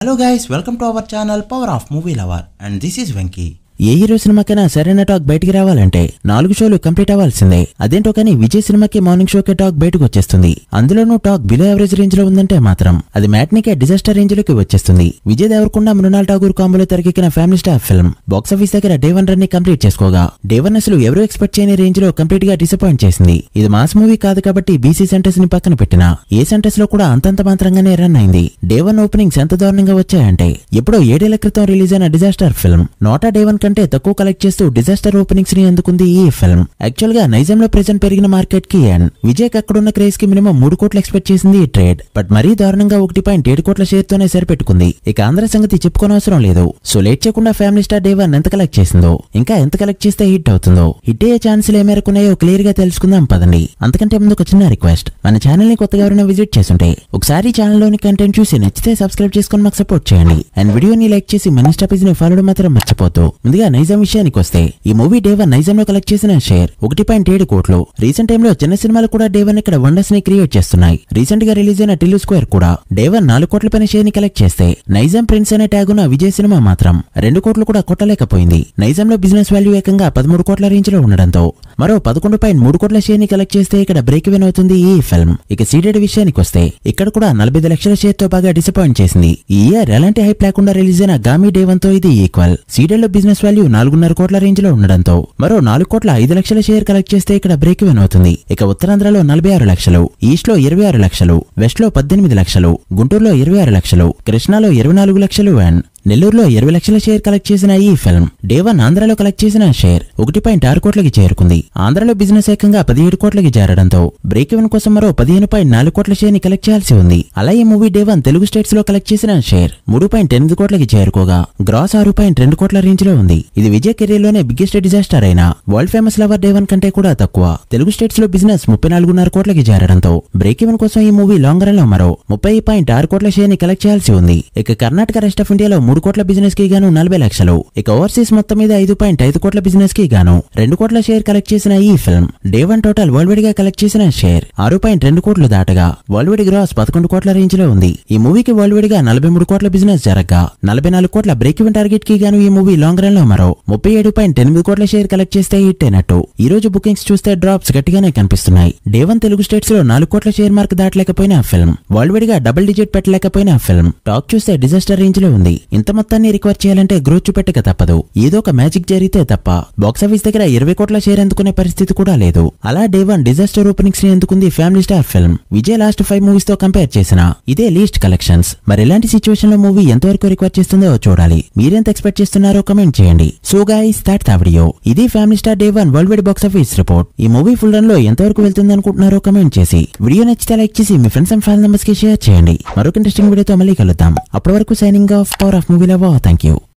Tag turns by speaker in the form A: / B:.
A: Hello guys, welcome to our channel Power of Movie Lover and this is Venki.
B: ఏ hero సినిమాకైనా సరైన talk బయటికి రావాలంటే నాలుగు షోలు కంప్లీట్ అవ్వాల్సిందే అదేంటో కానీ విజయ్ సినిమాకి మార్నింగ్ షోకే టాక్ బయటకు వచ్చేస్తుంది అందులోనూ టాక్ బిలో యావరేజ్ రేంజ్ లో ఉందంటే మాత్రం అది మ్యాట్నికే డిజాస్టర్ రేంజ్ లోకి వచ్చేస్తుంది విజయ్ దేవరకొండ మృణాల్ ఠాగూర్ కాంబోలో తెరకెక్కిన family star film box office దగ్గర డే వన్ రన్ ని కంప్లీట్ చేసుకోగా డే వన్ అసలు ఎవరు ఎక్స్పెక్ట్ చేయని రేంజ్ లో కంప్లీట్ గా డిసప్పాయింట్ చేసింది ఇది మాస్ మూవీ కాదు కాబట్టి బీసీ సెంటర్స్ ని పక్కన పెట్టినా ఏ సెంటర్స్ లో కూడా అంతంత మాత్రంగానే రన్ అయింది డే వన్ ఓపెనింగ్స్ ఎంత దారుణంగా వచ్చాయంటే ఎప్పుడో ఏడేళ్ల క్రితం రిలీజ్ అయిన disaster film NOTA day one కంటే తక్కువ కలెక్ట్ చేస్తూ డిజాస్టర్ ఓపెనింగ్స్ ని అందుకుంది ఈ ఫిల్మ్ యాక్చువల్ గా నైజాం లో ప్రెజెంట్ పెరిగిన మార్కెట్ కి అండ్ విజయ్ అక్కడున్న క్రేజ్ కి మినిమం మూడు కోట్లు ఎక్స్పెక్ట్ చేసింది ఈ ట్రేడ్ బట్ మరీ దారుణంగా ఒకటి పాయింట్ ఏడు కోట్ల షేర్ తోనే సరిపెట్టుకుంది ఇక ఆంధ్ర సంగతి చెప్పుకోనవసరం లేదు సో లేట్ చేయకుండా ఫ్యామిలీ స్టార్ డే వన్ ఎంత కలెక్ట్ చేసిందో ఇంకా ఎంత కలెక్ట్ చేస్తే హిట్ అవుతుందో హిట్ అయ్యే ఛాన్సులు ఏ మేరకు ఉన్నాయో క్లియర్ గా తెలుసుకుందాం పదండి అంతకంటే ముందు ఒక చిన్న రిక్వెస్ట్ మన ఛానల్ ని కొత్తగా ఎవరైనా విజిట్ చేస్తుంటే ఒకసారి ఛానల్ లోని కంటెంట్ చూసి నచ్చితే సబ్స్క్రైబ్ చేసుకొని మాకు సపోర్ట్ చేయండి అండ్ వీడియోని లైక్ చేసి మన ఇన్స్టా పేజ్ ని ఫాలో మాత్రం మర్చిపోతూ ముందుగా నైజాం విషయానికి వస్తే ఈ మూవీ డే వన్ నైజాం లో కలెక్ట్ చేసిన షేర్ ఒకటి పాయింట్ ఏడు కోట్లు రీసెంట్ టైంలో చిన్న సినిమాలు కూడా డే వన్ ఇక్కడ వండర్స్ ని క్రియేట్ చేస్తున్నాయి రీసెంట్ గా రిలీజ్ అయిన టిల్లు స్క్వేర్ కూడా డే వన్ నాలుగు కోట్ల పైన షేర్ ని కలెక్ట్ చేస్తే నైజాం ప్రిన్స్ అనే ట్యాగ్ ఉన్న విజయ్ సినిమా మాత్రం రెండు కోట్లు కూడా కొట్టలేకపోయింది నైజాం లో బిజినెస్ వాల్యూ ఏకంగా పదమూడు కోట్ల రేంజ్ లో ఉండడంతో మరో పదకొండు పాయింట్ మూడు కోట్ల షేర్ ని కలెక్ట్ చేస్తే ఇక్కడ బ్రేక్ ఈవెన్ అవుతుంది ఈ ఫిల్మ్ ఇక సీడెడ్ విషయానికి వస్తే ఇక్కడ కూడా నలభై ఐదు లక్షల షేర్ తో బాగా డిసప్పాయింట్ చేసింది ఈ ఇయర్ ఎలాంటి హైప్ లేకుండా రిలీజ్ అయిన గామీ డే వన్ తో ఇది ఈక్వల్ సీడెడ్ లో బిజినెస్ వాల్యూ నాలుగున్నర కోట్ల రేంజ్ లో ఉండడంతో మరో నాలుగు కోట్ల ఐదు లక్షల షేర్ కలెక్ట్ చేస్తే ఇక్కడ బ్రేక్ ఈవెన్ అవుతుంది ఇక ఉత్తరాంధ్రలో నలభై ఆరు లక్షలు ఈస్ట్ లో ఇరవై ఆరు లక్షలు వెస్ట్ లో పద్దెనిమిది లక్షలు గుంటూరులో ఇరవై ఆరు లక్షలు కృష్ణాలో ఇరవై నాలుగు లక్షలు అండ్ నెల్లూరులో ఇరవై లక్షల షేర్ కలెక్ట్ చేసిన ఈ ఫిల్మ్ డే వన్ ఆంధ్రాలో కలెక్ట్ చేసిన షేర్ ఒకటి పాయింట్ ఆరు కోట్లకి చేరుకుంది ఆంధ్రాలో బిజినెస్ ఏకంగా పదిహేడు కోట్లకి చేరడంతో బ్రేక్ ఈవెన్ కోసం మరో పదిహేను పాయింట్ నాలుగు కోట్ల షేర్ ని కలెక్ట్ చేయాల్సి ఉంది అలా ఈ movie day one Telugu states లో కలెక్ట్ చేసిన షేర్ మూడు పాయింట్ ఎనిమిది కోట్లకి చేరుకోగా గ్రాస్ ఆరు పాయింట్ రెండు కోట్ల రేంజ్ లో ఉంది ఇది విజయ్ కెరీర్ లోనే బిగ్గెస్ట్ డిజాస్టర్ అయిన world famous lover day one కంటే కూడా తక్కువ తెలుగు స్టేట్స్ లో బిజినెస్ ముప్పై నాలుగున్నర కోట్లకి చేరడంతో బ్రేక్ ఈవెన్ కోసం ఈ మూవీ లాంగ్ రన్ లో మరో ముప్పై పాయింట్ ఆరు కోట్ల షేర్ ని కలెక్ట్ చేయాల్సి ఉంది ఇక కర్ణాటక రెస్ట్ ఆఫ్ ఇండియాలో మూడు కోట్ల బిజినెస్ కి గాను నలభై లక్షలు ఇక ఓవర్సీస్ మొత్తం మీద ఐదు పాయింట్ ఐదు కోట్ల బిజినెస్ కి గాను రెండు కోట్ల షేర్ కలెక్ట్ చేసిన ఈ film day one total worldwide గా కలెక్ట్ చేసిన షేర్ ఆరు పాయింట్ రెండు కోట్లు దాటగా వరల్డ్ వైడ్ గ్రాస్ పదకొండు కోట్ల రేంజ్ లో ఉంది ఈ మూవీకి వరల్డ్ వైడ్ గా నలభై మూడు కోట్ల బిజినెస్ జరగగా నలభై నాలుగు కోట్ల బ్రేక్ ఈవెన్ టార్గెట్ కి గాను ఈ మూవీ లాంగ్ రన్ లో మరో ముప్పై ఏడు పాయింట్ ఎనిమిది కోట్ల షేర్ కలెక్ట్ చేస్తే హిట్ అయినట్టు ఈ రోజు బుకింగ్స్ చూస్తే డ్రాప్స్ గట్టిగానే కనిపిస్తున్నాయి డే వన్ తెలుగు స్టేట్స్ లో నాలుగు కోట్ల షేర్ మార్క్ దాటలేకపోయిన ఫిల్మ్ వరల్డ్ వైడ్ గా డబుల్ డిజిట్ పెట్టలేకపోయిన ఫిల్మ్ టాక్ చూస్తే డిజాస్టర్ రేంజ్ లో ఉంది ఇంత మొత్తాన్ని రికవర్ చేయాలంటే గ్రోత్ చూపెట్టక తప్పదు ఏదో ఒక మ్యాజిక్ జరిగితే తప్ప బాక్సాఫీస్ దగ్గర ఇరవై కోట్ల షేర్ అందుకునే పరిస్థితి కూడా లేదు అలా డే వన్ డిజాస్టర్ ఓపెనింగ్స్ ని అందుకుంది family star film Vijay last five movies తో కంపేర్ చేసిన ఇదే లీస్ట్ కలెక్షన్స్ మరి ఇలాంటి సిచ్యువేషన్ లో మూవీ ఎంతవరకు రిక్వైర్ చేస్తుందో చూడాలి మీరెంత ఎక్స్పెక్ట్ చేస్తున్నారో కమెంట్ చేయండి so guys that's the video ఇది family star day one worldwide box office report ఈ మూవీ ఫుల్ రన్ లో ఎంతవరకు వెళ్తుంది అనుకుంటున్నారో కమెంట్ చేసి వీడియో నచ్చితే లైక్ చేసి మీ ఫ్రెండ్స్ అండ్ ఫ్యామిలీ మెంబర్స్ కి షేర్ చేయండి మరొక ఇంట్రెస్టింగ్ వీడియోతో మళ్ళీ కలుద్దాం అప్పటి వరకు signing off power of movie love thank you